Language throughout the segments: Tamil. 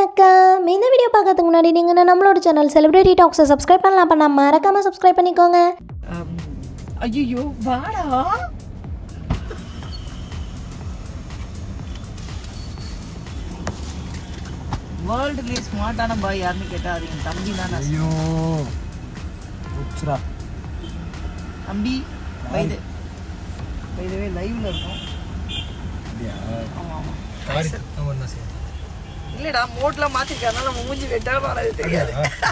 வணக்கம் இந்த வீடியோ பார்க்கறதுக்கு முன்னாடி நீங்கள் நம்மளோட சேனல் செலிபிரிட்டி டாக்ஸை சப்ஸ்கிரைப் பண்ணலாம் பண்ண மறக்காமல் சப்ஸ்கிரைப் பண்ணிக்கோங்க ஐயோ வாடா வேர்ல்டுலேயே ஸ்மார்ட்டான பாய் யாருன்னு கேட்டா அது என் தம்பி தான் நான் ஐயோ உச்சுரா தம்பி வயது வயதுவே லைவ்ல இருக்கும் ஆமா ஆமா என்ன செய்ய இல்லடா மோட்ல மாத்திருக்காங்க நம்ம மூஞ்சி வெட்டால வராது தெரியாது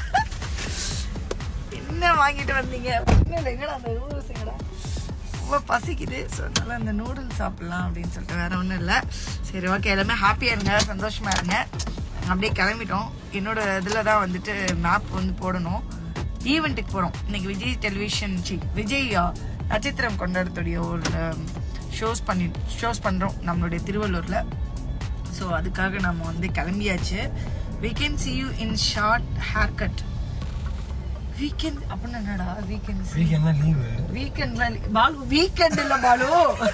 என்ன வாங்கிட்டு வந்தீங்க ஒண்ணும் இல்லை எங்கடா அந்த நூடுல்ஸ் எங்கடா ரொம்ப பசிக்குது ஸோ அதனால அந்த நூடுல்ஸ் சாப்பிடலாம் அப்படின்னு சொல்லிட்டு வேற ஒன்றும் இல்லை சரி ஓகே எல்லாமே ஹாப்பியாக இருங்க சந்தோஷமா இருங்க அப்படியே கிளம்பிட்டோம் என்னோட இதில் தான் வந்துட்டு மேப் வந்து போடணும் ஈவெண்ட்டுக்கு போகிறோம் இன்னைக்கு விஜய் டெலிவிஷன் சி விஜய் ஆ, நட்சத்திரம் கொண்டாடத்துடைய ஒரு ஷோஸ் பண்ணி ஷோஸ் பண்ணுறோம் நம்மளுடைய திருவள்ளூரில் ஸோ அதுக்காக நம்ம வந்து கிளம்பியாச்சு we can see you in short hair cut weekend அப்படின்னு என்னடா வீக்கெண்ட் வீக் என்ன லீவு வீக்கெண்ட்ல பாலு வீக்கெண்ட் இல்ல பாலு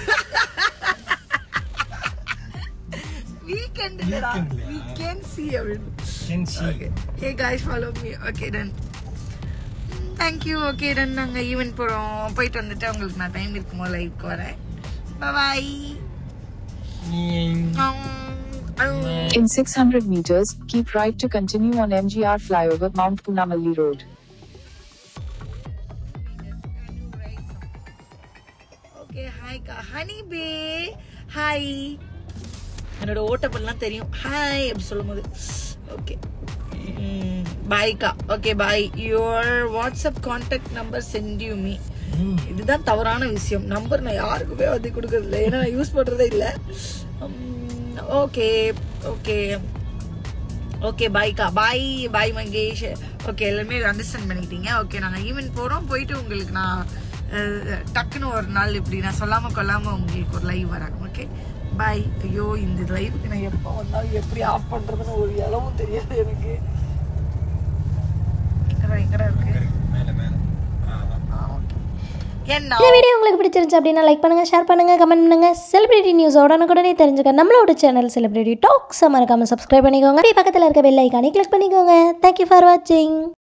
வீக்கெண்ட் இல்லடா Weekend இல்லையா? வீக்கெண்ட் சி அப்படின்னு can see okay hey guys follow me okay done thank you okay done நாங்கள் ஈவென்ட் போகிறோம் போயிட்டு வந்துட்டு உங்களுக்கு நான் டைம் இருக்கும்போது லைவ்க்கு வரேன் bye In 600 meters, keep right to continue on MGR flyover Mount Punamalli Road. Okay hi கா ஹனி பே ஹாய் என்னோட ஓட்டப்பல்லாம் தெரியும் ஹாய் அப்படி சொல்லும்போது ஓகே பாய்க்கா okay bye your WhatsApp contact number sent you me இதுதான் தவறான விஷயம் நம்பர் நான் யாருக்குமே வந்து கொடுக்கறது இல்லை ஏன்னா நான் யூஸ் பண்ணுறதே இல்லை ஓகே ஓகே ஓகே பாய்க்கா பாய் பாய் மங்கேஷ் ஓகே எல்லாமே அண்டர்ஸ்டாண்ட் பண்ணிக்கிட்டீங்க ஓகே நாங்கள் ஈவென்ட் போகிறோம் போயிட்டு உங்களுக்கு நான் அஹ், டக்குன்னு ஒரு நாள் இப்படி நான் சொல்லாமல் கொல்லாமல் உங்களுக்கு ஒரு லைவ் வரேன் ஓகே பாய் ஐயோ இந்த லைவுக்கு நான் எப்போ வந்தாலும் எப்படி ஆஃப் பண்ணுறதுன்னு ஒரு இளவும் தெரியாது எனக்கு எங்கடா எங்கடா இருக்கு மேல மேல ஆ, அதான். ஆ ஓகே என்ன இந்த வீடியோ உங்களுக்கு பிடிச்சிருந்துச்சு அப்படின்னா லைக் பண்ணுங்கள் ஷேர் பண்ணுங்கள் கமெண்ட் பண்ணுங்கள் செலிபிரிட்டி நியூஸ் உடனுக்குடனே தெரிஞ்சுக்க நம்மளோட சேனல் செலிபிரிட்டி டாக்ஸை மறக்காமல் சப்ஸ்கிரைப் பண்ணிக்கோங்க அப்படியே பக்கத்தில் இருக்க பெல் ஐக்கானே கிளிக் பண்ணிக்கோங்க தேங்க்யூ ஃபார் வாட்சிங்